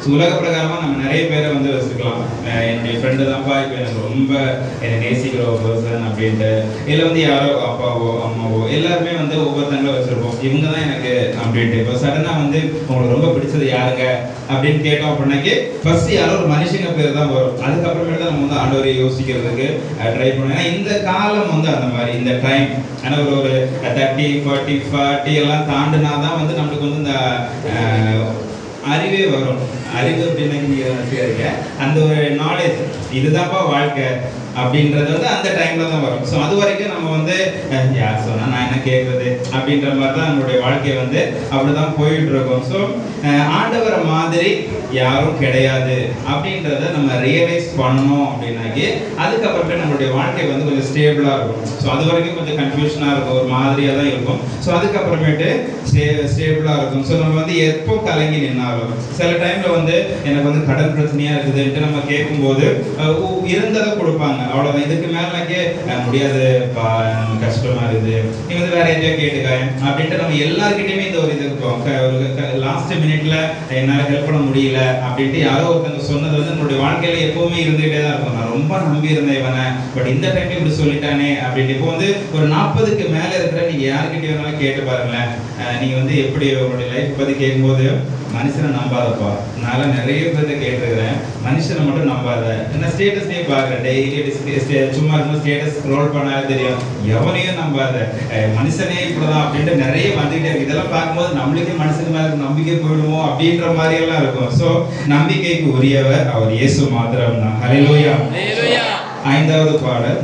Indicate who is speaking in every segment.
Speaker 1: so உலக பிரகாரமாக நம்ம நிறைய பேரை வந்து வச்சுக்கலாம் அஹ் என்னுடைய ஃப்ரெண்டு தான்ப்பா இப்போ எனக்கு ரொம்ப என்னை நேசிக்கிற ஒரு பர்சன் அப்படின்ட்டு இல்லை வந்து யாரோ அப்பாவோ அம்மாவோ எல்லாருமே வந்து ஒவ்வொருத்தங்களும் வச்சுருப்போம் இவங்க தான் எனக்கு அப்படின்ட்டு இப்போ சடனாக வந்து உங்களுக்கு ரொம்ப பிடிச்சது யாருங்க அப்படின்னு கேட்டோம் அப்படின்னாக்கி ஃபர்ஸ்ட் யாரோ ஒரு மனுஷங்க பேர் தான் வரும் அதுக்கப்புறமேட்டு தான் நம்ம வந்து ஆண்டவரை யோசிக்கிறதுக்கு ட்ரை பண்ணுவோம் ஏன்னா இந்த காலம் வந்து அந்த மாதிரி இந்த டைம் ஆனால் ஒரு ஒரு தேர்ட்டி ஃபார்ட்டி ஃபார்ட்டி எல்லாம் தாண்டினா தான் வந்து நம்மளுக்கு வந்து இந்த அஹ், அறிவே வரும் அறிவு அப்படின்னா நீங்கள் வச்சுக்காதீங்க அந்த ஒரு நாலேஜ் இதுதான்ப்பா வாழ்க்கை அப்படின்றது வந்து அந்த டைம்ல தான் வரும் ஸோ அது வரைக்கும் நம்ம வந்து அஹ், யார் சொன்னா நான் என்ன கேட்கறது அப்படின்ற மாதிரி தான் நம்மளுடைய வாழ்க்கை வந்து அப்படிதான் போயிட்டு இருக்கும் ஸோ ஆண்டவரை மாதிரி யாரும் கிடையாது அப்படின்றத நம்ம ரியலைஸ் பண்ணணும் அப்படின்னாக்கி அதுக்கப்புறமே நம்மளுடைய வாழ்க்கை வந்து கொஞ்சம் ஸ்டேபிளாக இருக்கும் ஸோ அது வரைக்கும் கொஞ்சம் கன்ஃபியூஷனாக இருக்கும் ஒரு மாதிரியாக தான் இருக்கும் ஸோ அதுக்கப்புறமேட்டு ஸ்டே ஸ்டேபிளாக இருக்கும் ஸோ நம்ம வந்து எப்போ கலங்கி நின்னாலும் சில டைமில் வந்து எனக்கு வந்து கடன் பிரச்சனையாக இருக்குதுன்ட்டு நம்ம கேட்கும்போது அஹ், உ- இருந்ததை கொடுப்பாங்க அவ்வளோதான் இதுக்கு மேலாக்கே அஹ், முடியாது பா, எனக்கு கஷ்டமா இருக்குது நீ வந்து வேற எங்கேயோ கேட்டுக்க அப்படின்ட்டு நம்ம எல்லாருக்கிட்டையுமே இந்த ஒரு இது இருக்கும் க- ஒரு லாஸ்ட் மினிட்ல என்னால் ஹெல்ப் பண்ண முடியல அப்படின்ட்டு யாரோ ஒருத்தங்க சொன்னது வந்து நம்மளுடைய வாழ்க்கையில எப்பவுமே இருந்துகிட்டே தான் இருக்கும் நான் ரொம்ப நம்பி இருந்தேன் இவனை பட் இந்த டைம்ல இப்படி சொல்லிட்டானே அப்படின்ட்டு இப்போ வந்து ஒரு நாற்பதுக்கு மேல இருக்கிற நீங்க யாருக்கிட்ட வேணாலும் கேட்டு பாருங்களேன் அஹ் நீங்க வந்து எப்படி உங்களுடைய லைஃப் பத்தி கேட்கும்போது மனுஷனை நம்பாதப்பா நான் நிறைய பேர்த்த கேட்டிருக்கிறேன் மனுஷனை மட்டும் நம்பாத என்ன ஸ்டேட்டஸ்லயே பாக்குறேன் டெய்லி சும்மா இருக்கும் ஸ்டேட்டஸ் ஸ்க்ரோல் பண்ணாலே தெரியும் எவனையும் நம்பாத அஹ் மனுஷனே இப்படிதான் அப்படின்ட்டு நிறைய வந்துகிட்டே இருக்கு இதெல்லாம் பார்க்கும்போது நம்மளுக்கே மனுஷன் மேல இருக்க நம்பிக்கை போயிடுமோ அப்படின்ற மாதிரி எல்லாம் இருக்கும் ஸோ நம்பிக்கைக்கு உரியவர் அவர் இயேசு மாத்திரம் தான் ஹalleluya ஐந்தாவது பாடல்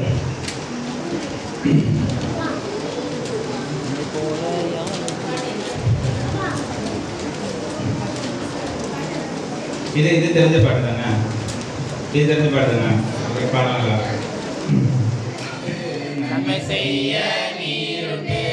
Speaker 1: இது இது தெரிஞ்ச பாட்டு தானே இது தெரிஞ்ச பாட்டு தானே Okay, பாடலாங்களா
Speaker 2: நன்மை செய்ய நீருண்டே